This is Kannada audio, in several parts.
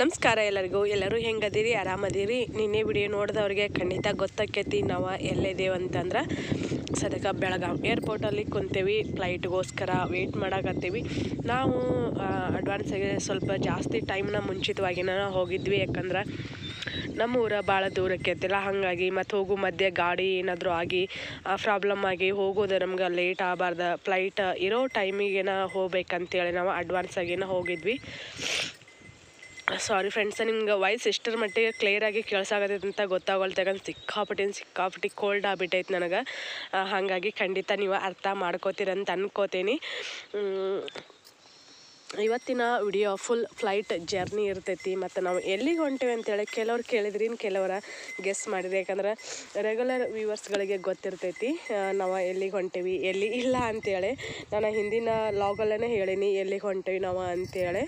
ನಮಸ್ಕಾರ ಎಲ್ಲರಿಗೂ ಎಲ್ಲರೂ ಹೆಂಗದಿರಿ ಆರಾಮದಿರಿ ನಿನ್ನೆ ವಿಡಿಯೋ ನೋಡಿದವ್ರಿಗೆ ಖಂಡಿತ ಗೊತ್ತಾಕೈತಿ ನಾವು ಎಲ್ಲಿದ್ದೇವೆ ಅಂತಂದ್ರೆ ಸದ್ಯಕ್ಕೆ ಬೆಳಗಾವಿ ಏರ್ಪೋರ್ಟಲ್ಲಿ ಕುಂತೇವಿ ಫ್ಲೈಟ್ಗೋಸ್ಕರ ವೆಯ್ಟ್ ಮಾಡಾಕತ್ತೀವಿ ನಾವು ಅಡ್ವಾನ್ಸಾಗಿ ಸ್ವಲ್ಪ ಜಾಸ್ತಿ ಟೈಮ್ನ ಮುಂಚಿತವಾಗಿನ ಹೋಗಿದ್ವಿ ಯಾಕಂದ್ರೆ ನಮ್ಮ ಊರ ಭಾಳ ದೂರಕ್ಕೆ ಐತಿಲ್ಲ ಹಾಗಾಗಿ ಮತ್ತು ಹೋಗೋ ಮಧ್ಯೆ ಗಾಡಿ ಏನಾದರೂ ಆಗಿ ಪ್ರಾಬ್ಲಮ್ ಆಗಿ ಹೋಗೋದು ನಮ್ಗೆ ಲೇಟ್ ಆಗಬಾರ್ದು ಫ್ಲೈಟ್ ಇರೋ ಟೈಮಿಗೇನ ಹೋಗ್ಬೇಕಂತೇಳಿ ನಾವು ಅಡ್ವಾನ್ಸ್ ಆಗಿನ ಹೋಗಿದ್ವಿ ಸಾರಿ ಫ್ರೆಂಡ್ಸ್ ನಿಮ್ಗೆ ವಾಯ್ಸ್ ಎಷ್ಟರ ಮಟ್ಟಿಗೆ ಕ್ಲಿಯರಾಗಿ ಕೇಳ್ಸಾಗತ್ತೈತೆ ಅಂತ ಗೊತ್ತಾಗಲ್ತು ಯಾಕಂದ್ರೆ ಸಿಕ್ಕಾಪಟ್ಟೆ ಸಿಕ್ಕಾಪಟ್ಟೆ ಕೋಲ್ಡ್ ಆಗ್ಬಿಟ್ಟೈತೆ ನನಗೆ ಆ, ಹಾಗಾಗಿ ಖಂಡಿತ ನೀವು ಅರ್ಥ ಮಾಡ್ಕೋತೀರಂತ ಅನ್ಕೋತೀನಿ ಮ್, ಇವತ್ತಿನ ವಿಡಿಯೋ ಫುಲ್ ಫ್ಲೈಟ್ ಜರ್ನಿ ಇರ್ತೈತಿ ಮತ್ತು ನಾವು ಎಲ್ಲಿಗೆ ಹೊಂಟೇವೆ ಅಂತೇಳಿ ಕೆಲವ್ರು ಕೇಳಿದ್ರಿ ಇನ್ನು ಕೆಲವರ ಗೆಸ್ ಮಾಡಿರಿ ಯಾಕಂದ್ರೆ ರೆಗ್ಯುಲರ್ ವ್ಯೂವರ್ಸ್ಗಳಿಗೆ ಗೊತ್ತಿರ್ತೈತಿ ಆ, ನಾವು ಎಲ್ಲಿಗೆ ಹೊಂಟೇವಿ ಎಲ್ಲಿ ಇಲ್ಲ ಅಂತೇಳಿ ನಾನು ಹಿಂದಿನ ಲಾಗಲ್ಲೇ ಹೇಳೀನಿ ಎಲ್ಲಿಗೆ ಹೊಂಟೇವಿ ನಾವು ಅಂತೇಳಿ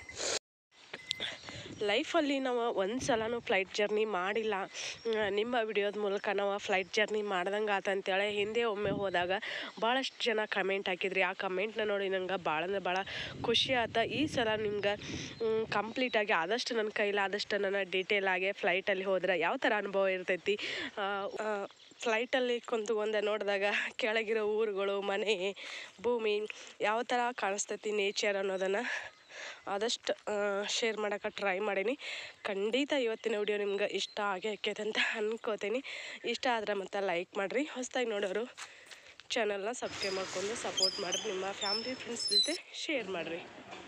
ಲೈಫಲ್ಲಿ ನಾವು ಒಂದು ಸಲನೂ ಫ್ಲೈಟ್ ಜರ್ನಿ ಮಾಡಿಲ್ಲ ಮ್, ನಿಮ್ಮ ವಿಡಿಯೋದ ಮೂಲಕ ನಾವು ಫ್ಲೈಟ್ ಜರ್ನಿ ಮಾಡ್ದಂಗೆ ಆತಂತೇಳಿ ಹಿಂದೆ ಒಮ್ಮೆ ಹೋದಾಗ ಭಾಳಷ್ಟು ಜನ ಕಮೆಂಟ್ ಹಾಕಿದ್ರಿ ಆ ಕಮೆಂಟ್ನ ನೋಡಿ ನಂಗೆ ಭಾಳ ಅಂದ್ರೆ ಭಾಳ ಖುಷಿ ಆತ ಈ ಸಲ ನಿಮ್ಗೆ ಕಂಪ್ಲೀಟಾಗಿ ಆದಷ್ಟು ನನ್ನ ಕೈಲಾದಷ್ಟು ನನ್ನ ಡೀಟೇಲ್ ಆಗಿ ಫ್ಲೈಟಲ್ಲಿ ಹೋದ್ರೆ ಯಾವ ಥರ ಅನುಭವ ಇರ್ತೈತಿ ಫ್ಲೈಟಲ್ಲಿ ಕುಂತ್ಕೊಂಡೆ ನೋಡಿದಾಗ ಕೆಳಗಿರೋ ಊರುಗಳು ಮನೆ ಭೂಮಿ ಯಾವ ಥರ ಕಾಣಿಸ್ತೈತಿ ನೇಚರ್ ಅನ್ನೋದನ್ನು ಆದಷ್ಟು ಶೇರ್ ಮಾಡೋಕೆ ಟ್ರೈ ಮಾಡೀನಿ ಖಂಡಿತ ಇವತ್ತಿನ ವಿಡಿಯೋ ನಿಮ್ಗೆ ಇಷ್ಟ ಆಗೇ ಆಕೈತೆ ಅಂತ ಅನ್ಕೋತೀನಿ ಇಷ್ಟ ಆದ್ರೆ ಮತ್ತೆ ಲೈಕ್ ಮಾಡಿರಿ ಹೊಸ್ದಾಗಿ ನೋಡೋರು ಚಾನಲ್ನ ಸಬ್ಸ್ಕ್ರೈಬ್ ಮಾಡ್ಕೊಂಡು ಸಪೋರ್ಟ್ ಮಾಡಿರಿ ನಿಮ್ಮ ಫ್ಯಾಮಿಲಿ ಫ್ರೆಂಡ್ಸ್ ಜೊತೆ ಶೇರ್ ಮಾಡಿರಿ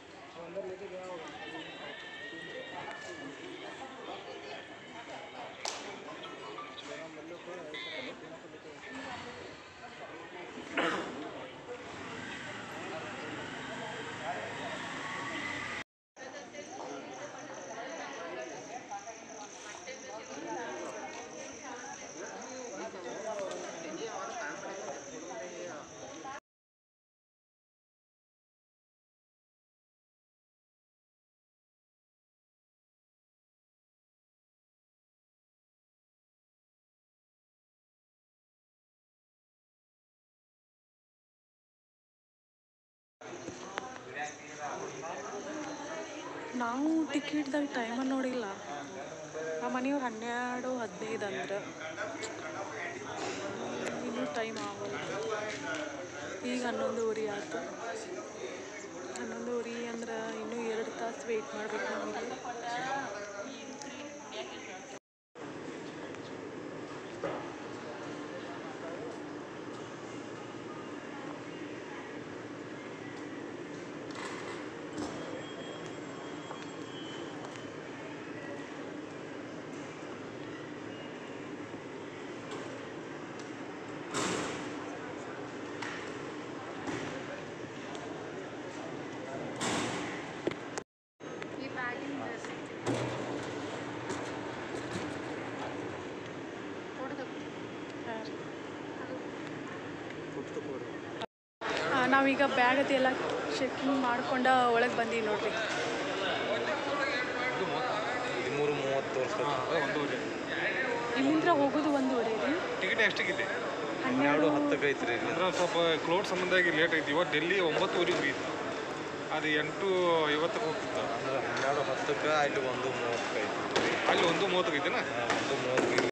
ನಾವು ಟಿಕೆಟ್ದಾಗ ಟೈಮ ನೋಡಿಲ್ಲ ನಮ್ಮ ಮನೆಯವ್ರು ಹನ್ನೆರಡು ಹದಿನೈದು ಅಂದ್ರೆ ಇನ್ನೂ ಟೈಮ್ ಆಗಲ್ಲ ಈಗ ಹನ್ನೊಂದುವರೆ ಆಯ್ತು ಹನ್ನೊಂದುವರೆ ಅಂದ್ರೆ ಇನ್ನೂ ಎರಡು ತಾಸು ವೆಯ್ಟ್ ಮಾಡ್ಬೇಕು ನಮಗೆ ಆ, ನಾವೀಗ ಬ್ಯಾಗ್ ಅದು ಎಲ್ಲ ಚೆಕಿಂಗ್ ಮಾಡ್ಕೊಂಡು ಒಳಗೆ ಬಂದೀವಿ ನೋಡ್ರಿ ಹದಿಮೂರು ಮೂವತ್ತು ವರ್ಷ ಒಂದೂವರೆ ಇಲ್ಲಿಂದ ಹೋಗೋದು ಒಂದೂವರೆ ರೀ ಟಿಕೆಟ್ ಎಷ್ಟಿಗಿದೆ ಹನ್ನೆರಡು ಹತ್ತಕ್ಕೆ ಐತ್ರಿ ಇಲ್ಲಿ ಅಂದ್ರೆ ಸ್ವಲ್ಪ ಕ್ಲೋಡ್ ಸಂಬಂಧಾಗಿ ಲೇಟ್ ಐತಿ ಇವತ್ತು ಡೆಲ್ಲಿ ಒಂಬತ್ತುವರೆ ಮುಗೀತು ಅದು ಎಂಟು ಐವತ್ತಕ್ಕೆ ಹೋಗ್ತಿತ್ತು ಅಂದ್ರೆ ಹನ್ನೆರಡು ಹತ್ತಕ್ಕೆ ಅಲ್ಲಿ ಒಂದು ಮೂವತ್ತಕ್ಕೆ ಐತಿ ಅಲ್ಲಿ ಒಂದು ಮೂವತ್ತಕ್ಕೆ ಐತೆನಾ ಒಂದು ಮೂವತ್ತು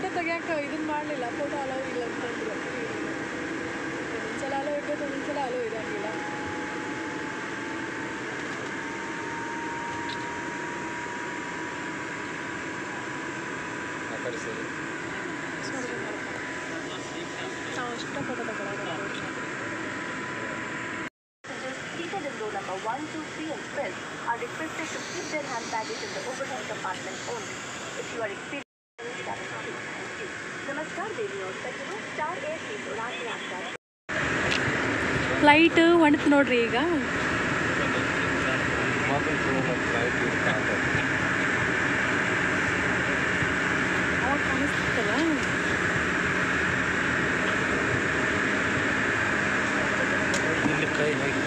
ತೆಗಿಯಕ್ಕೆ ಇದನ್ನ ಮಾಡಲಿಲ್ಲ ಫೋಟೋ ಅಲೋ ಇಲ್ಲ ಅಂತಂದ್ರು ಒಂದ್ಸಲ ಅಲೋ ಇರ್ತೈತೆ ಒಂದೊಂದ್ಸಲ ಅಲೋ ಇರಂಗಿಲ್ಲ ಆ ಕಡೆ ಸರಿ ನಾವು ಅಷ್ಟ ಫೋಟೋ ತಗೊಳ್ಳೋದು Seated in row number 1, 2, 3 and 12 are requested to keep their hand baggage in the overhead compartment only. If you are experiencing that thank you. Namaskar, Devi और सज्जनों स्टार एयरवेज उड़ान यात्रा ಫ್ಲೈಟ್ ಹೊಂಟ್ ನೋಡ್ರಿ ಈಗ ಮಾತ್ರ ಫ್ಲೈಟ್ ಇರ್ತಾನೆ ಅವಾಗ ಕಾಣಿಸ್ತಿತ್ತಲ್ಲ ಇಲ್ಲಿ ಕೈ ಹಾಕಿ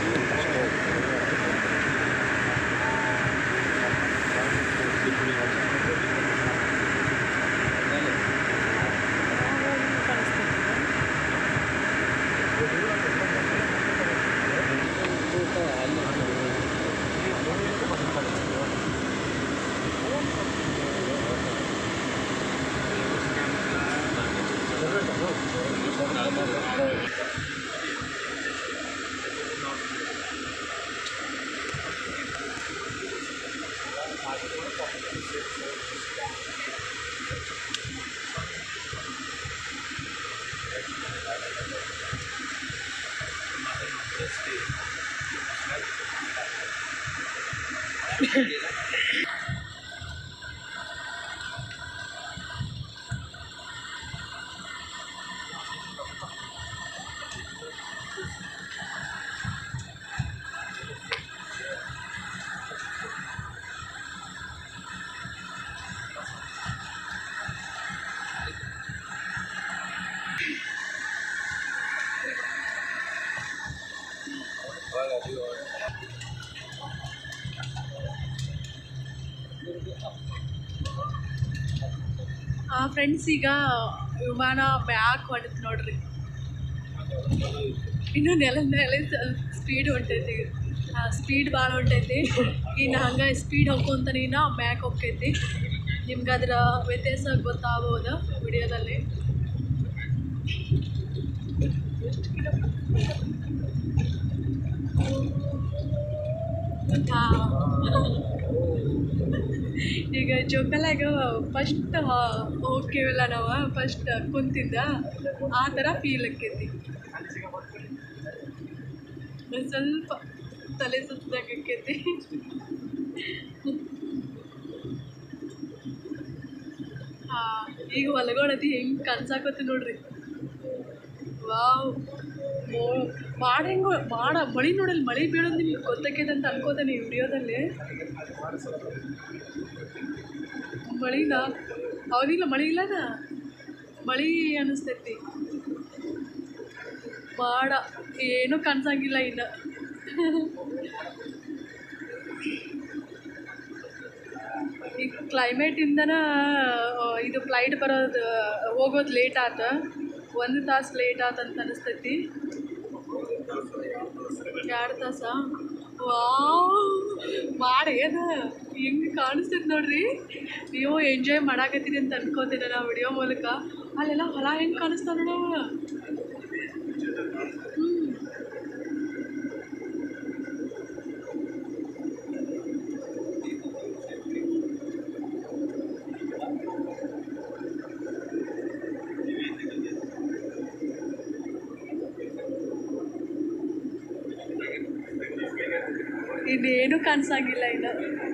ಫ್ರೆಂಡ್ಸ್ ಈಗ ವಿಮಾನ ಬ್ಯಾಕ್ ಹೊಂಟೈತಿ ನೋಡ್ರಿ ಇನ್ನು ನೆಲ ನೆಲ ಸ್ಪೀಡ್ ಹೊಂಟೈತಿ ಸ್ಪೀಡ್ ಭಾಳ ಹೊಂಟೈತಿ ಇನ್ನು ಹಂಗೆ ಸ್ಪೀಡ್ ಹೋಗ್ಕೊಂತಾನೆ ಇನ್ನು ಮ್ಯಾಕ್ ಹೋಗ್ತೈತಿ ನಿಮ್ಗೆ ಅದರ ವ್ಯತ್ಯಾಸ ಗೊತ್ತಾಗ್ಬೋದು ವಿಡಿಯೋದಲ್ಲಿ ಈಗ ಜೋಕಾಲಾಗ ಫಸ್ಟ್ ಹೋಗ್ತೀವಲ್ಲ ನಾವು ಫಸ್ಟ್ ಕುಂತಿದ್ದ ಆ ಥರ ಫೀಲ್ ಆಕೈತಿ ಒಂದ್ ಸ್ವಲ್ಪ ತಲೆ ಸುತ್ತದಾಗ ಆಕೈತಿ ಹಾಂ ಈಗ ಹೊಲಗೊಳತಿ ಹೆಂಗೆ ಕನ್ಸಾಕತ್ತಿ ನೋಡ್ರಿ ವಾವ್ ಮೋ ಮಾಡ ಹೆಂಗೆ ಮಾಡ ಮಳಿ ನೋಡಲ್ ಮಳಿ ಬೀಳೋದು ನಿಮ್ಗೆ ಗೊತ್ತಾಕೈತೆ ಅಂತ ಅನ್ಕೋತೇನೆ ಈ ವಿಡಿಯೋದಲ್ಲಿ ಮಳಿನ ಹೌದಿಲ್ಲ ಮಳಿ ಇಲ್ಲನ ಮಳಿ ಅನಿಸ್ತೈತಿ ಮಾಡ ಏನೂ ಕಾಣಿಸಂಗಿಲ್ಲ ಇನ್ನು ಈ ಕ್ಲೈಮೇಟಿಂದನ ಇದು ಫ್ಲೈಟ್ ಬರೋದು ಹೋಗೋದು ಲೇಟ್ ಆತ ಒಂದು ತಾಸು ಲೇಟ್ ಆತ ಅಂತ ಅನಿಸ್ತೈತಿ ಎರಡು ತಾಸ ವಾವ್ ಮಾಡಿ ಏನ ಹೆಂಗೆ ಕಾಣಿಸ್ತೈತೆ ನೋಡ್ರಿ ನೀವು ಎಂಜಾಯ್ ಮಾಡಾಕತ್ತೀರಿ ಅಂತ ಅನ್ಕೋತೀನಿ ನಾ ವಿಡಿಯೋ ಮೂಲಕ ಅಲ್ಲೆಲ್ಲ ಹೊಲ ಹೆಂಗೆ ಕಾಣಿಸ್ತಾವ ನೋಡವ ಹ್ಮ್. ಇನ್ನೇನು ಕಾಣಿಸಂಗಿಲ್ಲ ಇನ್ನು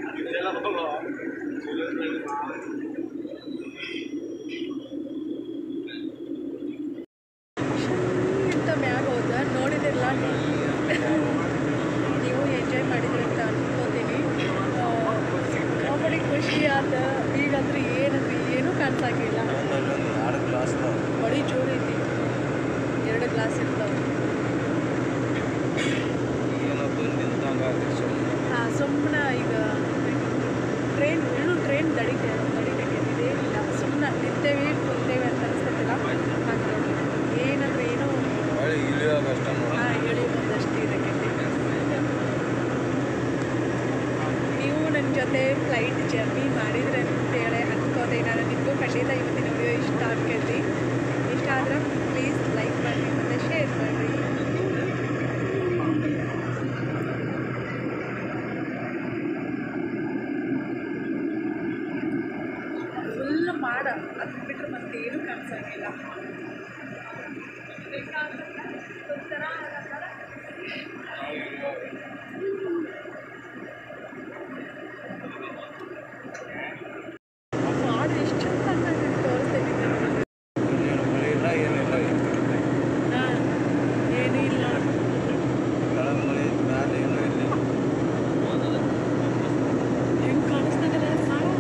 ಇಂಥ ಮ್ಯಾಗ ಹೋದ ನೋಡಿದಿರಲ್ಲ ನೀವು ಎಂಜಾಯ್ ಮಾಡಿದ್ರಿ ಅಂತ ಅನ್ಕೋತೀನಿ ಕಾಮಿಡಿ ಖುಷಿ ಆತ ಈಗಂದ್ರೆ ಏನಂದ್ರೆ ಏನೂ ಕಾಣಿಸಂಗಿಲ್ಲ ಎರಡು ಗ್ಲಾಸ್ ಬಡಿ ಜೋರು ಐತಿ ಎರಡು ಗ್ಲಾಸ್ ಇರ್ತಾವೆ ಏನೋ ಬಂದಿಂದಂಗೆ ಆಗುತ್ತೆ ಸುಮ್ಮನೆ ಹಾಂ ಸುಮ್ಮನೆ ಈಗ ಟ್ರೈನ್ ಇನ್ನು ಟ್ರೈನ್ ದಡಿಗೆ ದಡಿಗೆ ಇಲ್ಲ ಸುಮ್ಮನೆ ನಿಂತೇವೆ ಕುಂತೇವೆ ಅಂತ ಅನಿಸ್ತೈತಿಲ್ಲ ಹಾಗೆ ಏನಂದ್ರೆ ಏನೋ ಹೊಳ್ಳಿ ಇಳಿಯುವಾಗ ಅಷ್ಟ ನೋಡಿ ಹಾಂ ಹೇಳಿ ಒಂದಷ್ಟು ಇದಕ್ಕೆ ನೀವು ನನ್ನ ಜೊತೆ ಫ್ಲೈಟ್ ಜರ್ನಿ ಮಾಡಿದ್ರೆ ಅಂತೇಳಿ ಅನ್ಕೋದೆ ನಾನು ನಿಮಗೂ ಖಂಡಿತ ಇವತ್ತಿನ ವಿಡಿಯೋ ಇಷ್ಟ ಇಷ್ಟ ಆಕೈತಿ ಇಷ್ಟ ಆದ್ರೆ ಪ್ಲೀಸ್ ಲೈಕ್ ಮಾಡಿರಿ ಮತ್ತು ಶೇರ್ ಮಾಡಿರಿ ಫುಲ್ ಮಾಡ ಅದು ಬಿಟ್ಟರೆ ಮತ್ತೇನು ಕಾಣಿಸಂಗಿಲ್ಲ ಒಂಥರ ಮಾಡು ಎಷ್ಟು ಚಂದ ಕಾಣ್ತೈತೆ ತೋರಿಸ್ತೈತಿ ನನಗೆ. ಇಲ್ಲೇನು ಮಳೆ ಇಲ್ಲ ಏನಿಲ್ಲ ಹಾ, ಏನೂ ಇಲ್ಲ ಕೆಳಗೆ ಮಳೆ ಮ್ಯಾಲೆ ಏನೂ ಇಲ್ಲ ಹೆಂಗೆ ಕಾಣಿಸ್ತದಲ್ಲ ಅದು ಮಾಡು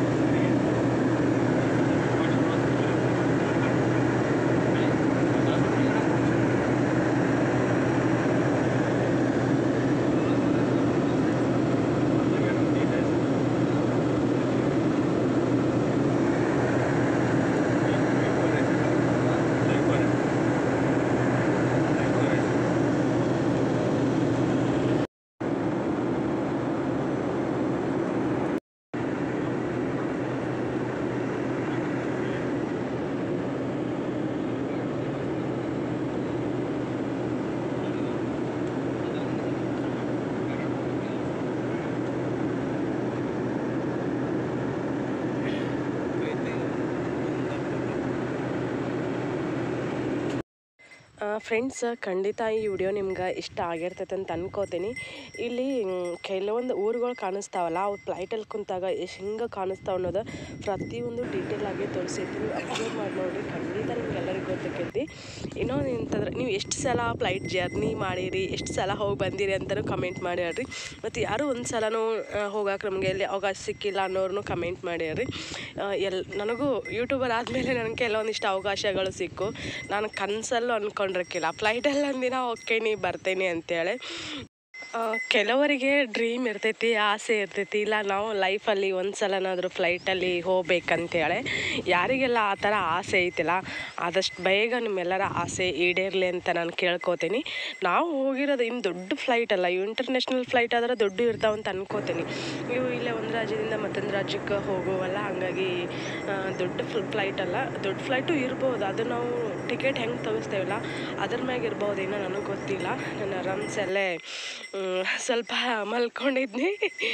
ಫ್ರೆಂಡ್ಸ್ ಖಂಡಿತ ಈ ವಿಡಿಯೋ ನಿಮ್ಗೆ ಇಷ್ಟ ಆಗಿರ್ತೈತೆ ಅಂತ ಅನ್ಕೋತೀನಿ ಇಲ್ಲಿ ಮ್, ಕೆಲವೊಂದು ಊರುಗಳು ಕಾಣಿಸ್ತಾವಲ್ಲ ಅವು ಫ್ಲೈಟಲ್ಲಿ ಕುಂತಾಗ ಎಷ್ಟು ಹಿಂಗೆ ಕಾಣಿಸ್ತಾವ ಅನ್ನೋದು ಪ್ರತಿಯೊಂದು ಡೀಟೇಲ್ ಆಗಿ ತೋರಿಸಿರ್ತೀನಿ ಅಬ್ಸರ್ವ್ ಮಾಡಿ ನೋಡ್ರಿ ಖಂಡಿತ ನಿಮ್ಗೆ ಎಲ್ಲರಿಗೂ ಗೊತ್ತಾಕೈತಿ ಇನ್ನೊಂದು ಎಂತಂದ್ರೆ ನೀವು ಎಷ್ಟು ಸಲ ಫ್ಲೈಟ್ ಜರ್ನಿ ಮಾಡಿರಿ ಎಷ್ಟು ಸಲ ಹೋಗಿ ಬಂದಿರಿ ಅಂತಲೂ ಕಮೆಂಟ್ ಮಾಡಿ ಹೇಳ್ರಿ ಮತ್ತು ಯಾರು ಒಂದು ಸಲನೂ ಹೋಗಕ್ಕೆ ನಮಗೆ ಎಲ್ಲಿ ಅವಕಾಶ ಸಿಕ್ಕಿಲ್ಲ ಅನ್ನೋರ್ನು ಕಮೆಂಟ್ ಮಾಡಿ ಹೇಳ್ರಿ ಎಲ್ ನನಗೂ ಯೂಟ್ಯೂಬರ್ ಆದಮೇಲೆ ನನಗೆ ಕೆಲವೊಂದಿಷ್ಟು ಅವಕಾಶಗಳು ಸಿಕ್ಕು ನಾನು ಕನಸಲ್ಲೂ ಅಂದ್ಕೊಂಡಿರ್ಕಿಲ್ಲ ಫ್ಲೈಟಲ್ಲಿ ಒಂದಿನ ಹೋಗ್ತೀನಿ ಬರ್ತೀನಿ ಅಂತೇಳಿ ಆ, ಕೆಲವರಿಗೆ ಡ್ರೀಮ್ ಇರ್ತೈತಿ ಆಸೆ ಇರ್ತೈತಿ ಇಲ್ಲ ನಾವು ಲೈಫಲ್ಲಿ ಒಂದು ಸಲನಾದರೂ ಫ್ಲೈಟಲ್ಲಿ ಹೋಗ್ಬೇಕಂತೇಳಿ ಯಾರಿಗೆಲ್ಲ ಆ ಥರ ಆಸೆ ಐತಿಲ್ಲ ಆದಷ್ಟು ಬೇಗ ನಿಮ್ಮೆಲ್ಲರ ಆಸೆ ಈಡೇರಲಿ ಅಂತ ನಾನು ಕೇಳ್ಕೊತೀನಿ ನಾವು ಹೋಗಿರೋದು ಇನ್ನು ದೊಡ್ಡ ಫ್ಲೈಟ್ ಅಲ್ಲ ಇವು ಇಂಟರ್ನ್ಯಾಷನಲ್ ಫ್ಲೈಟ್ ಆದ್ರೆ ದೊಡ್ಡ ಇರ್ತಾವೆ ಅಂತ ಅನ್ಕೋತೀನಿ ಇವು ಇಲ್ಲೇ ಒಂದು ರಾಜ್ಯದಿಂದ ಮತ್ತೊಂದು ರಾಜ್ಯಕ್ಕೆ ಹೋಗುವಲ್ಲ ಹಾಗಾಗಿ ಆ, ದೊಡ್ಡ ಫ್ಲೈಟ್ ಅಲ್ಲ ದೊಡ್ಡ ಫ್ಲೈಟು ಇರ್ಬೋದು ಅದು ನಾವು ಟಿಕೆಟ್ ಹೆಂಗೆ ತೆಗಿಸ್ತೇವಲ್ಲ ಅದ್ರ ಮ್ಯಾಗ ಇರ್ಬೋದೇನೋ ನನಗೆ ಗೊತ್ತಿಲ್ಲ ನನ್ನ ಆರಾಮ್ಸೆ ಅಲ್ಲೇ ಮ್, ಸ್ವಲ್ಪ ಮಲ್ಕೊಂಡಿದ್ನಿ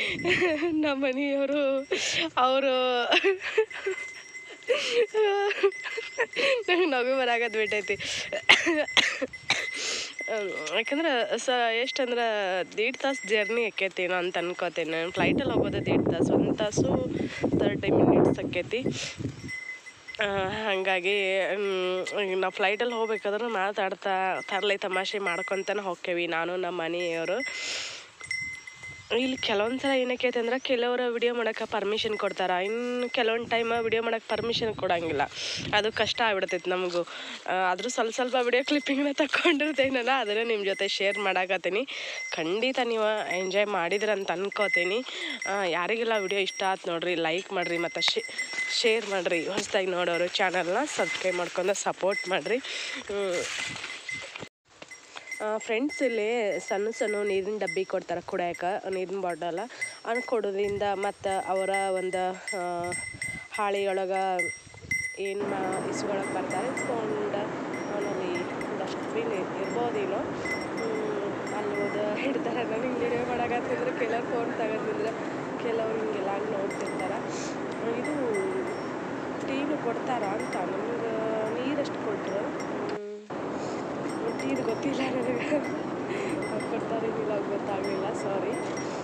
ನಮ್ಮ ಮನೆಯವರು ಅವರು ನಂಗೆ ನಗು ಬರಾಗದ್ ಬಿಟ್ಟೈತಿ ಯಾಕಂದ್ರೆ ಸ ಎಷ್ಟಂದ್ರೆ ದೀಡ್ ತಾಸು ಜರ್ನಿ ಆಕೈತಿ ಅಂತ ಅನ್ಕೋತೀನಿ ನಾನು ಫ್ಲೈಟಲ್ಲಿ ಹೋಗೋದು ದೀಡ್ ತಾಸು ಒಂದು ತಾಸು ತರ್ಟಿ ಮಿನಿಟ್ಸ್ ಆಕೈತಿ ಆ, ಹಾಗಾಗಿ ನಾವು ಫ್ಲೈಟಲ್ಲಿ ಹೋಗ್ಬೇಕಾದ್ರೆ ಮಾತಾಡ್ತಾ ತರಲೆ ತಮಾಷೆ ಮಾಡ್ಕೊತಾನೆ ಹೋಕ್ಕೇವಿ ನಾನು ನಮ್ಮ ಮನೆಯವರು ಇಲ್ಲಿ ಕೆಲವೊಂದು ಸಲ ಏನಕ್ಕೈತೆ ಅಂದ್ರೆ ಕೆಲವರು ವಿಡಿಯೋ ಮಾಡೋಕೆ ಪರ್ಮಿಷನ್ ಕೊಡ್ತಾರೆ ಇನ್ನು ಕೆಲವೊಂದು ಟೈಮ್ ವಿಡಿಯೋ ಮಾಡೋಕೆ ಪರ್ಮಿಷನ್ ಕೊಡೋಂಗಿಲ್ಲ ಅದು ಕಷ್ಟ ಆಗ್ಬಿಡ್ತೈತೆ ನಮಗೂ ಆದರೂ ಸ್ವಲ್ಪ ಸ್ವಲ್ಪ ವಿಡಿಯೋ ಕ್ಲಿಪ್ಪಿಂಗ್ನ ತಗೊಂಡಿರ್ತೇನಲ್ಲ ಅದನ್ನು ನಿಮ್ಮ ಜೊತೆ ಶೇರ್ ಮಾಡಾಕತ್ತೀನಿ ಖಂಡಿತ ನೀವು ಎಂಜಾಯ್ ಮಾಡಿದ್ರಂತ ಅನ್ಕೋತೀನಿ ಆ, ಯಾರಿಗೆಲ್ಲ ವಿಡಿಯೋ ಇಷ್ಟ ಆಯ್ತು ನೋಡ್ರಿ ಲೈಕ್ ಮಾಡಿರಿ ಮತ್ತು ಶೇರ್ ಮಾಡಿರಿ ಹೊಸದಾಗಿ ನೋಡೋರು ಚಾನಲ್ನ ಸಬ್ಸ್ಕ್ರೈಬ್ ಮಾಡ್ಕೊಂಡು ಸಪೋರ್ಟ್ ಮಾಡಿರಿ ಫ್ರೆಂಡ್ಸ್ ಇಲ್ಲಿ ಸಣ್ಣ ಸಣ್ಣ ನೀರಿನ ಡಬ್ಬಿ ಕೊಡ್ತಾರೆ ಕುಡಿಯೋಕೆ ನೀರಿನ ಬಾಟಲ ಅದನ್ನ ಕೊಡೋದ್ರಿಂದ ಮತ್ತು ಅವರ ಒಂದು ಆ, ಹಾಳಿಯೊಳಗೆ ಏನು ಇಸ್ಕೊಳಕ್ಕೆ ಬರ್ತಾರೆ ಇಸ್ಕೊಂಡು ಅವನಲ್ಲಿ ಡಸ್ಟ್ಬಿನ್ ಇರ್ಬೋದೇನೋ ಹ್ಮ್, ಅಲ್ಲಿ ಹೋದ ಹಿಡ್ತಾರೆ ನನಗೆ ವಿಡಿಯೋ ಮಾಡಕತ್ತಿದ್ರೆ ಕೆಲವ್ರು ಫೋನ್ ತಗೋತಿದ್ರೆ ಕೆಲವ್ರು ಹಿಂಗೆಲ್ಲ ಹಂಗೆ ನೋಡ್ತಿರ್ತಾರೆ ಇದು ಟೀನು ಕೊಡ್ತಾರ ಅಂತ ನಮ್ಗೆ ನೀರಷ್ಟು ಕೊಟ್ಟರು ಟೀದು ಗೊತ್ತಿಲ್ಲ ನನಗೆ ಕೊಡ್ತಾರೆ ಇಲ್ಲ ಗೊತ್ತಾಗಲಿಲ್ಲ ಸಾರಿ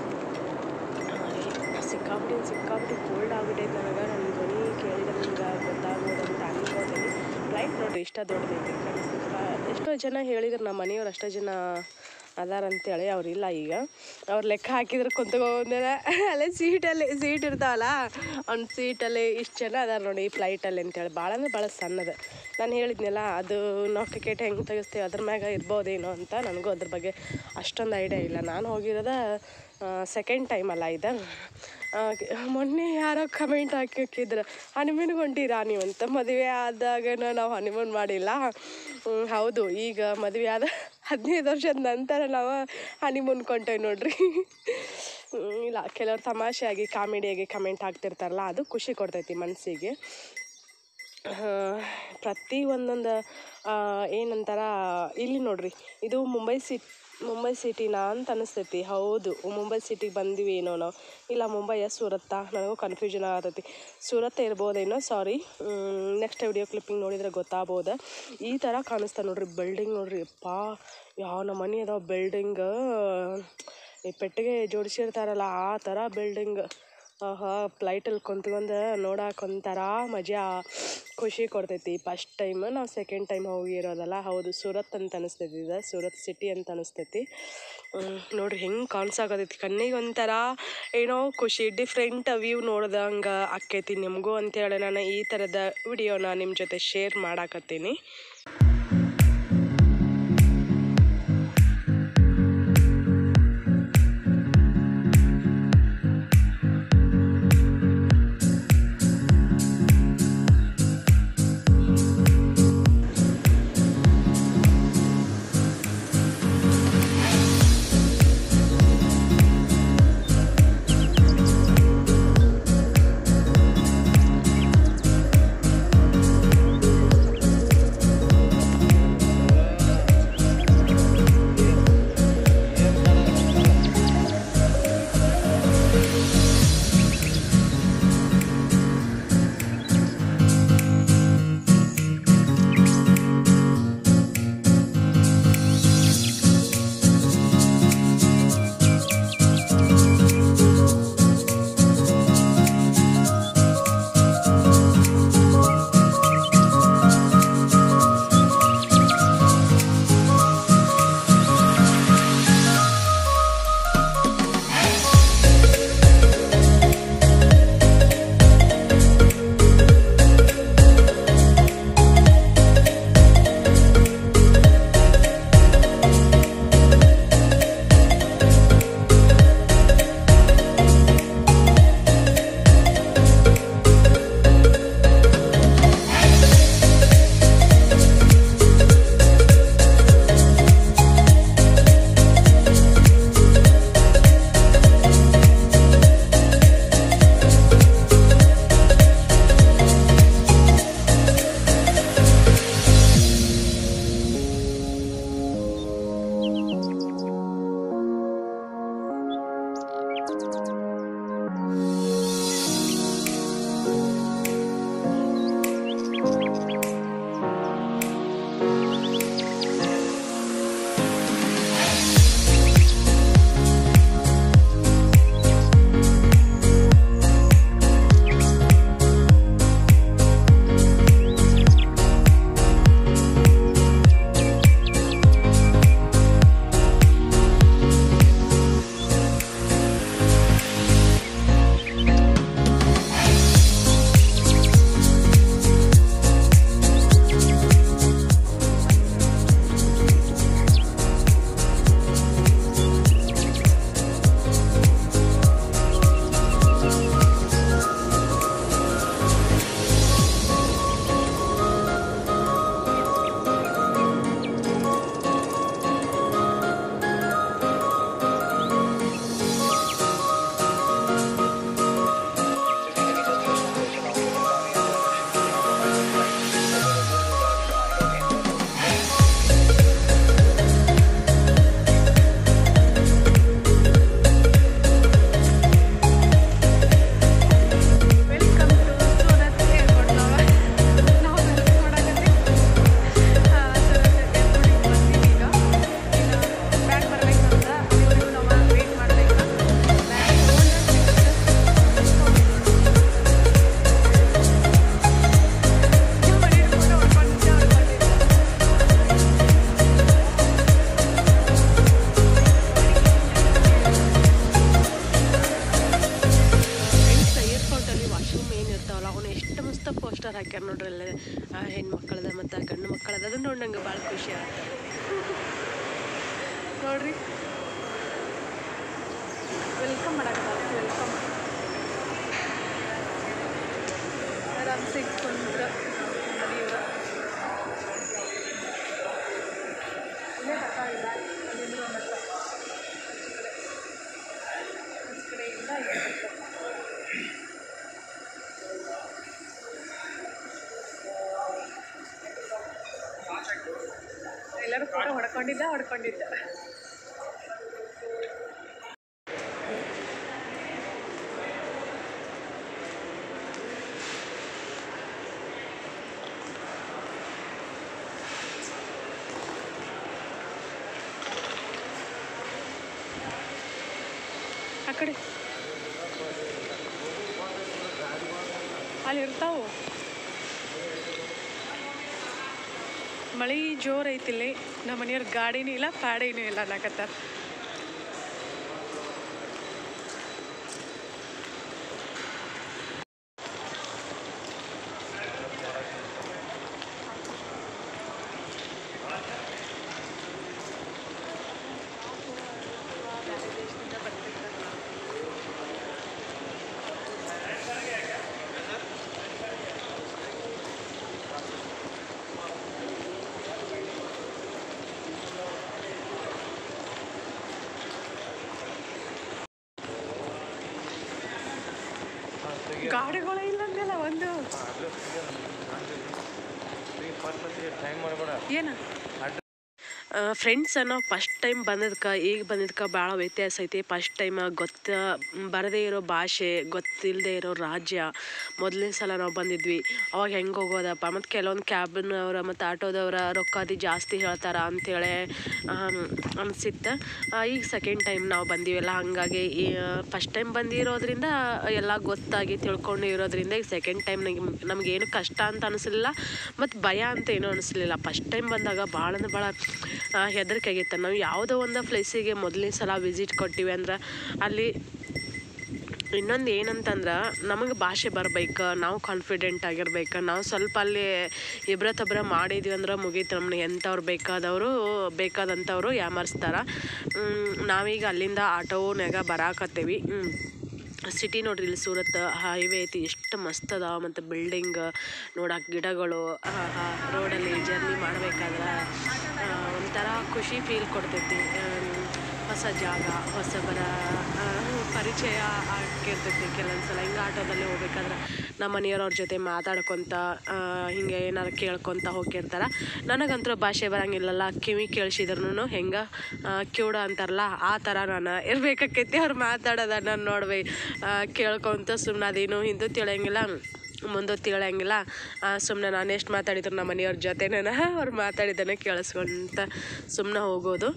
ಸಿಕ್ಕಾಬಿಟ್ಟು ಸಿಕ್ಕಾಬಿಟ್ಟು ಕೋಲ್ಡ್ ಆಗ್ಬಿಟ್ಟೈತೆ ನನಗೆ ನನ್ನ ಧ್ವನಿ ಕೇಳಿದ್ರೆ ನಿಮ್ಗೆ ಗೊತ್ತಾಗ್ಬೋದು ಅಂತ ಅನ್ಕೋತೀನಿ ಫ್ಲೈಟ್ ನೋಡ್ರಿ ಇಷ್ಟ ದೊಡ್ಡದೈತಿ ಕಾಣಿಸ್ತಿಲ್ಲ ಎಷ್ಟೋ ಜನ ಹೇಳಿದ್ರು ನಮ್ಮ ಮನೆಯವ್ರು ಅಷ್ಟೋ ಜನ ಅದಾರ ಅಂತೇಳಿ ಅವ್ರಿಲ್ಲ ಈಗ ಅವ್ರು ಲೆಕ್ಕ ಹಾಕಿದ್ರೆ ಕುಂತ್ಕೊಂಡೆ ಅಲ್ಲೇ ಸೀಟಲ್ಲಿ ಸೀಟ್ ಇರ್ತಾವಲ್ಲ ಅವ್ನ ಸೀಟಲ್ಲಿ ಇಷ್ಟು ಜನ ಅದಾರ ನೋಡಿ ಈ ಫ್ಲೈಟಲ್ಲಿ ಅಂತೇಳಿ ಭಾಳ ಅಂದ್ರೆ ಭಾಳ ಸಣ್ಣದು ನಾನು ಹೇಳಿದ್ನಲ್ಲ ಅದು ನಾವು ಟಿಕೆಟ್ ಹೆಂಗೆ ತೆಗಿಸ್ತೀವಿ ಅದ್ರ ಮ್ಯಾಗ ಇರ್ಬೋದೇನೋ ಅಂತ ನನಗೂ ಅದ್ರ ಬಗ್ಗೆ ಅಷ್ಟೊಂದು ಐಡಿಯಾ ಇಲ್ಲ ನಾನು ಹೋಗಿರೋದ ಸೆಕೆಂಡ್ ಟೈಮ್ ಅಲ್ಲ ಇದು ಆ, ಮೊನ್ನೆ ಯಾರೋ ಕಮೆಂಟ್ ಹಾಕಿಕ್ಕಿದ್ರು ಹನಿಮೂನ್ಗೆ ಹೊಂಟಿರಾ ನೀವು ಅಂತ ಮದುವೆ ಆದಾಗ ನಾವು ಹನಿಮೂನ್ ಮಾಡಿಲ್ಲ ಹ್ಮ್, ಹೌದು ಈಗ ಮದುವೆ ಆದ ಹದಿನೈದು ವರ್ಷದ ನಂತರ ನಾವು ಹನಿಮೂನ್ ಕೊಂಟೇವಿ ನೋಡ್ರಿ ಹ್ಮ್, ಇಲ್ಲ ಕೆಲವ್ರು ತಮಾಷೆಯಾಗಿ ಕಾಮಿಡಿಯಾಗಿ ಕಮೆಂಟ್ ಹಾಕ್ತಿರ್ತಾರಲ್ಲ ಅದು ಖುಷಿ ಕೊಡ್ತೈತಿ ಮನಸ್ಸಿಗೆ ಪ್ರತಿ ಒಂದೊಂದು ಏನಂತಾರ ಇಲ್ಲಿ ನೋಡ್ರಿ ಇದು ಮುಂಬೈ ಸಿಟ್ ಮುಂಬೈ ಸಿಟಿನಾ ಅಂತ ಅನಿಸ್ತೈತಿ ಹೌದು ಮುಂಬೈ ಸಿಟಿಗೆ ಬಂದಿವಿ ಏನೋ ನಾವು ಇಲ್ಲ ಮುಂಬೈಯ ಸೂರತ್ತಾ ನನಗೂ ಕನ್ಫ್ಯೂಷನ್ ಆಗತೈತಿ ಸೂರತ್ ಇರ್ಬೋದೇನೋ ಸಾರಿ ನೆಕ್ಸ್ಟ್ ವಿಡಿಯೋ ಕ್ಲಿಪ್ಪಿಂಗ್ ನೋಡಿದ್ರೆ ಗೊತ್ತಾಗ್ಬೋದು ಈ ಥರ ಕಾಣಿಸ್ತಾ ನೋಡ್ರಿ ಬಿಲ್ಡಿಂಗ್ ನೋಡ್ರಿ ಅಪ್ಪಾ ಯಾವ ನಮೂನಿ ಅದಾವ ಬಿಲ್ಡಿಂಗ್ ಈ ಪೆಟ್ಟಿಗೆ ಜೋಡಿಸಿರ್ತಾರಲ್ಲ ಆ ಥರ ಬಿಲ್ಡಿಂಗ್ ಆಹಾ ಫ್ಲೈಟಲ್ಲಿ ಕುಂತ್ಕೊಂಡು ನೋಡಕ್ಕೆ ಒಂಥರ ಮಜಾ ಖುಷಿ ಕೊಡ್ತೈತಿ ಫಸ್ಟ್ ಟೈಮ್ ನಾವು ಸೆಕೆಂಡ್ ಟೈಮ್ ಹೋಗಿರೋದಲ್ಲ ಹೌದು ಸೂರತ್ ಅಂತ ಅನಿಸ್ತೈತಿ ಇದು ಸೂರತ್ ಸಿಟಿ ಅಂತ ಅನಿಸ್ತೈತಿ ಹ್ಮ್, ನೋಡ್ರಿ ಹೆಂಗೆ ಕಾಣಿಸಾಕತೈತಿ ಕಣ್ಣಿಗೆ ಒಂಥರ ಏನೋ ಖುಷಿ ಡಿಫ್ರೆಂಟ್ ವ್ಯೂ ನೋಡ್ದಂಗೆ ಆಕ್ಕೈತಿ ನಿಮಗೂ ಅಂತೇಳಿ ನಾನು ಈ ಥರದ ವಿಡಿಯೋನ ನಿಮ್ಮ ಜೊತೆ ಶೇರ್ ಮಾಡಾಕತ್ತೀನಿ ವೆಲ್ಕಮ್ ಟು ಸೂರತ್ ಏರ್ಪೋರ್ಟ್ ನಾವು ನಾವು ಕೆಲಸ ಮಾಡಕತ್ತಿ ಸೂರತ್ ಏರ್ಪೋರ್ಟಿಗೆ ಬಂದೀವಿ ಈಗ ಇನ್ನು ಬ್ಯಾಗ್ ಬರ್ಬೇಕಂತ ಅಲ್ಲಿವರೆಗೂ ನಾವು ವೇಟ್ ಮಾಡಬೇಕು ಬ್ಯಾಗ್ ಫ್ರೆಂಡ್ಸ್ ಏರ್ಪೋರ್ಟಲ್ಲಿ ವಾಶ್ರೂಮ್ ಏನು ಇರ್ತಾವಲ್ಲ ಅವನು ಎಷ್ಟು ಮಸ್ತ್ ಪೋಸ್ಟರ್ ಹಾಕ್ಯಾರ ನೋಡ್ರಿ ಅಲ್ಲೇ ಆ ಹೆಣ್ಮಕ್ಳದ ಮತ್ತು ಗಂಡು ಮಕ್ಕಳದ ಅದನ್ನ ನೋಡಿ ನಂಗೆ ಭಾಳ ಖುಷಿ ಆಗ್ತದೆ ನೋಡ್ರಿ ವೆಲ್ಕಮ್ ಮಾಡಕ್ಕೆ ವೆಲ್ಕಮ್ ಆರಾಮ್ಸೆ ಕುಂದ್ರ ನಡೆಯುವ ಇಲ್ಲೇ ಬರ್ತಾಯಿಲ್ಲ ಅಲ್ಲಿಂದ ಮಟ್ಟ ಆಚೆ ಕಡೆಯಿಂದ ಈ ಕಡೆ. ಎಲ್ಲರೂ ಫೋಟೋ ಹೊಡ್ಕೊಂಡಿದ್ದ ಹೊಡ್ಕೊಂಡಿದ್ದ ಆ ಕಡೆ ಅಲ್ಲಿ ಇರ್ತಾವು ಮಳೆ ಜೋರು ಐತಿಲ್ಲಿ ನಮ್ಮ ಮನೆಯವ್ರ ಗಾಡಿನೂ ಇಲ್ಲ ಪಾಡಿನೂ ಇಲ್ಲ ಅನ್ನಕತ್ತಾರ ಗಾಡಿಗಳು ಇಲ್ಲ ಅಂದಲ್ಲ ಒಂದು ಟೈಮ್ ಮಾಡಬೇಡ ಏನ ಫ್ರೆಂಡ್ಸ್ ನಾವು ಫಸ್ಟ್ ಟೈಮ್ ಬಂದದ್ಕೆ ಈಗ ಬಂದಿದ್ಕೆ ಭಾಳ ವ್ಯತ್ಯಾಸ ಐತಿ ಫಸ್ಟ್ ಟೈಮ್ ಗೊತ್ತ ಬರದೇ ಇರೋ ಭಾಷೆ ಗೊತ್ತಿಲ್ಲದೆ ಇರೋ ರಾಜ್ಯ ಮೊದಲನೇ ಸಲ ನಾವು ಬಂದಿದ್ವಿ ಅವಾಗ ಹೆಂಗೆ ಹೋಗೋದಪ್ಪ ಮತ್ತು ಕೆಲವೊಂದು ಕ್ಯಾಬ್ನವ್ರ ಮತ್ತು ಆಟೋದವ್ರ ರೊಕ್ಕಾದಿ ಜಾಸ್ತಿ ಹೇಳ್ತಾರ ಅಂಥೇಳಿ ಅನಿಸಿತ್ತು ಈಗ ಸೆಕೆಂಡ್ ಟೈಮ್ ನಾವು ಬಂದೀವಲ್ಲ ಹಾಗಾಗಿ ಫಸ್ಟ್ ಟೈಮ್ ಬಂದಿರೋದ್ರಿಂದ ಎಲ್ಲ ಗೊತ್ತಾಗಿ ತಿಳ್ಕೊಂಡು ಇರೋದ್ರಿಂದ ಈಗ ಸೆಕೆಂಡ್ ಟೈಮ್ ನಮಗೆ ನಮಗೇನು ಕಷ್ಟ ಅಂತ ಅನಿಸಲಿಲ್ಲ ಮತ್ತು ಭಯ ಅಂತ ಏನೂ ಅನಿಸ್ಲಿಲ್ಲ ಫಸ್ಟ್ ಟೈಮ್ ಬಂದಾಗ ಭಾಳ ಅಂದ್ರೆ ಭಾಳ ಹೆದರಿಕೆ ಆಗಿತ್ತು ನಾವು ಯಾವುದೋ ಒಂದು ಪ್ಲೇಸಿಗೆ ಮೊದಲನೇ ಸಲ ವಿಸಿಟ್ ಕೊಟ್ಟಿವಿ ಅಂದ್ರೆ ಅಲ್ಲಿ ಇನ್ನೊಂದು ಏನಂತಂದ್ರೆ ನಮಗೆ ಭಾಷೆ ಬರ್ಬೇಕು ನಾವು ಕಾನ್ಫಿಡೆಂಟ್ ಆಗಿರ್ಬೇಕು ನಾವು ಸ್ವಲ್ಪ ಅಲ್ಲಿ ಇಬ್ರ ತಬ್ರ ಮಾಡಿದ್ವಿ ಅಂದ್ರೆ ಮುಗೀತು ನಮ್ಮನ್ನ ಎಂಥವ್ರು ಬೇಕಾದವರು ಬೇಕಾದಂಥವ್ರು ಯಾಮರ್ಸ್ತಾರೆ ನಾವೀಗ ಅಲ್ಲಿಂದ ಆಟೋನ್ಯಾಗ ಬರಾಕತ್ತೇವಿ ಸಿಟಿ ನೋಡ್ರಿ ಇಲ್ಲಿ ಸೂರತ್ ಹೈವೇ ಐತಿ ಎಷ್ಟು ಮಸ್ತ್ ಅದ ಮತ್ತು ಬಿಲ್ಡಿಂಗ್ ನೋಡಕ್ಕೆ ಗಿಡಗಳು ರೋಡಲ್ಲಿ ಜರ್ನಿ ಮಾಡ್ಬೇಕಾದ್ರೆ ಆ, ಒಂಥರ ಖುಷಿ ಫೀಲ್ ಕೊಡ್ತೈತಿ ಆಮ್, ಹೊಸ ಜಾಗ ಹೊಸಬರ ಆ, ಪರಿಚಯ ಆಗಿರ್ತೈತಿ ಕೆಲವೊಂದು ಸಲ ಹಿಂಗೆ ಆಟೋದಲ್ಲಿ ಹೋಗ್ಬೇಕಾದ್ರೆ ನಮ್ಮ ಮನೆಯವ್ರವ್ರ ಜೊತೆ ಮಾತಾಡ್ಕೊತ ಹಿಂಗೆ ಏನಾರು ಕೇಳ್ಕೊತ ಹೋಗಿರ್ತಾರೆ ನನಗಂತೂ ಭಾಷೆ ಬರಂಗಿಲ್ಲಲ್ಲ ಕಿವಿ ಕೇಳಿಸಿದ್ರು ಹೆಂಗೆ ಕಿವುಡ ಅಂತಾರಲ್ಲ ಆ ಥರ ನಾನು ಇರ್ಬೇಕಾಕೈತಿ ಅವ್ರು ಮಾತಾಡೋದ ನಾನು ನೋಡ್ಬೇ ಕೇಳ್ಕೊತ ಸುಮ್ಮನೆ ಅದೇನು ಹಿಂದೂ ತಿಳಿಯಂಗಿಲ್ಲ ಮುಂದೆ ತಿಳಂಗಿಲ್ಲ ಸುಮ್ಮನೆ ನಾನು ಎಷ್ಟು ಮಾತಾಡಿದ್ರು ನಮ್ಮ ಮನೆಯವ್ರ ಜೊತೆ ನಾನು ಅವ್ರು ಮಾತಾಡಿದ್ದನ್ನು ಕೇಳಿಸ್ಕೊಂತ ಸುಮ್ಮನೆ ಹೋಗೋದು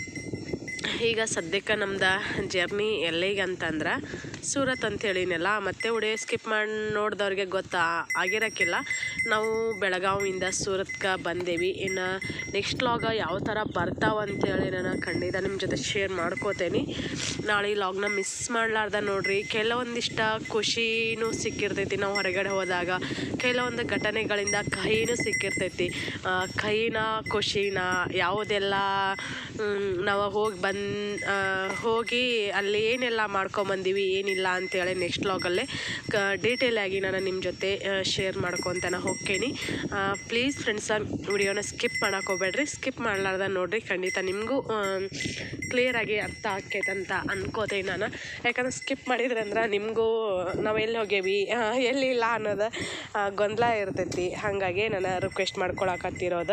ಈಗ ಸದ್ಯಕ್ಕೆ ನಮ್ದು ಜರ್ನಿ ಎಲ್ಲಿಗೆ ಅಂತಂದ್ರೆ ಸೂರತ್ ಅಂತ ಹೇಳಿನಲ್ಲ ಮತ್ತೆ ಉಡೇ ಸ್ಕಿಪ್ ಮಾಡಿ ನೋಡಿದವ್ರಿಗೆ ಗೊತ್ತಾ ಆಗಿರೋಕ್ಕಿಲ್ಲ ನಾವು ಬೆಳಗಾವಿಯಿಂದ ಸೂರತ್ಗೆ ಬಂದೇವಿ ಇನ್ನು ನೆಕ್ಸ್ಟ್ ಲಾಗ ಯಾವ ಥರ ಬರ್ತಾವ ಅಂತೇಳಿ ನಾನು ಖಂಡಿತ ನಿಮ್ಮ ಜೊತೆ ಶೇರ್ ಮಾಡ್ಕೋತೇನೆ ನಾಳೆ ಈ ಲಾಗ್ನ ಮಿಸ್ ಮಾಡಲಾರ್ದ ನೋಡ್ರಿ ಕೆಲವೊಂದಿಷ್ಟ ಖುಷಿನೂ ಸಿಕ್ಕಿರ್ತೈತಿ ನಾವು ಹೊರಗಡೆ ಹೋದಾಗ ಕೆಲವೊಂದು ಘಟನೆಗಳಿಂದ ಕಹಿನೂ ಸಿಕ್ಕಿರ್ತೈತಿ ಆ, ಕಹಿನ ಖುಷಿನ ಯಾವುದೆಲ್ಲ ಮ್, ನಾವು ಹೋಗಿ ಬಂದು ಹೋಗಿ ಅಲ್ಲಿ ಏನೆಲ್ಲ ಮಾಡ್ಕೊಂಬಂದೀವಿ ಏನಿಲ್ಲ ಅಂತೇಳಿ ನೆಕ್ಸ್ಟ್ ಲಾಗಲ್ಲೇ ಕ ಡೀಟೇಲ್ ಆಗಿ ನಾನು ನಿಮ್ಮ ಜೊತೆ ಶೇರ್ ಮಾಡ್ಕೊತಾನೆ ಹೋಗ್ತೀನಿ ಪ್ಲೀಸ್ ಫ್ರೆಂಡ್ಸ್ ವಿಡಿಯೋನ ಸ್ಕಿಪ್ ಮಾಡಕ್ಕೆ ಹೋಗ್ಬೇಡ್ರಿ ಸ್ಕಿಪ್ ಮಾಡಲಾರ್ದ ನೋಡ್ರಿ ಖಂಡಿತ ನಿಮಗೂ ಕ್ಲಿಯರಾಗಿ ಅರ್ಥ ಆಕೈತೆ ಅಂತ ಅನ್ಕೋತೀನಿ ನಾನು ಯಾಕಂದ್ರೆ ಸ್ಕಿಪ್ ಮಾಡಿದ್ರೆ ಅಂದ್ರೆ ನಿಮಗೂ ನಾವು ಎಲ್ಲಿ ಹೋಗೇವಿ ಆ, ಎಲ್ಲಿಲ್ಲ ಅನ್ನೋದು ಆ, ಗೊಂದಲ ಇರ್ತೈತಿ ಹಾಗಾಗಿ ನಾನು ರಿಕ್ವೆಸ್ಟ್ ಮಾಡ್ಕೊಳಕತ್ತಿರೋದು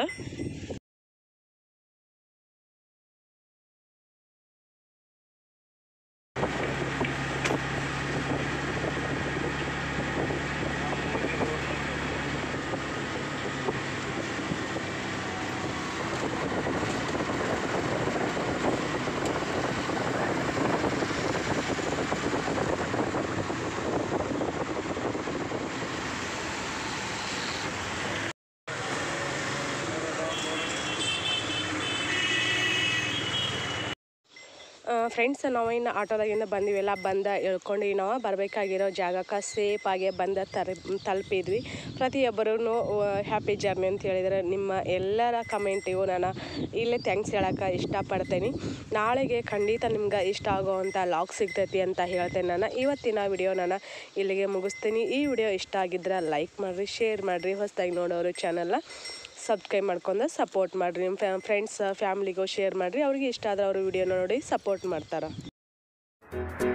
ಫ್ರೆಂಡ್ಸ್ ನಾವು ಇನ್ನು ಆಟೋದಾಗಿಂದ ಬಂದಿವೆಲ್ಲ ಬಂದ ಇಳ್ಕೊಂಡು ನಾವು ಬರಬೇಕಾಗಿರೋ ಜಾಗಕ್ಕೆ ಸೇಫಾಗಿ ಬಂದ ತರ ತಲುಪಿದ್ವಿ ಪ್ರತಿಯೊಬ್ಬರೂ ಹ್ಯಾಪಿ ಜರ್ನಿ ಅಂತ ಹೇಳಿದರೆ ನಿಮ್ಮ ಎಲ್ಲರ ಕಮೆಂಟಿಗೂ ನಾನು ಇಲ್ಲೇ ಥ್ಯಾಂಕ್ಸ್ ಹೇಳೋಕೆ ಇಷ್ಟಪಡ್ತೇನೆ ನಾಳೆಗೆ ಖಂಡಿತ ನಿಮ್ಗೆ ಇಷ್ಟ ಆಗೋವಂಥ ಲಾಗ್ ಸಿಗ್ತೈತಿ ಅಂತ ಹೇಳ್ತೇನೆ ನಾನು ಇವತ್ತಿನ ವಿಡಿಯೋ ನಾನು ಇಲ್ಲಿಗೆ ಮುಗಿಸ್ತೀನಿ ಈ ವಿಡಿಯೋ ಇಷ್ಟ ಆಗಿದ್ರೆ ಲೈಕ್ ಮಾಡಿರಿ ಶೇರ್ ಮಾಡಿರಿ ಹೊಸದಾಗಿ ನೋಡೋರು ಚಾನಲ್ನ ಸಬ್ಸ್ಕ್ರೈಬ್ ಮಾಡ್ಕೊಂಡು ಸಪೋರ್ಟ್ ಮಾಡಿರಿ ನಿಮ್ಮ ಫ್ರೆಂಡ್ಸ್ ಫ್ಯಾಮ್ಲಿಗೂ ಶೇರ್ ಮಾಡಿರಿ ಅವ್ರಿಗೆ ಇಷ್ಟ ಆದ್ರೆ ಅವರು ವಿಡಿಯೋ ನೋಡಿ ಸಪೋರ್ಟ್ ಮಾಡ್ತಾರೆ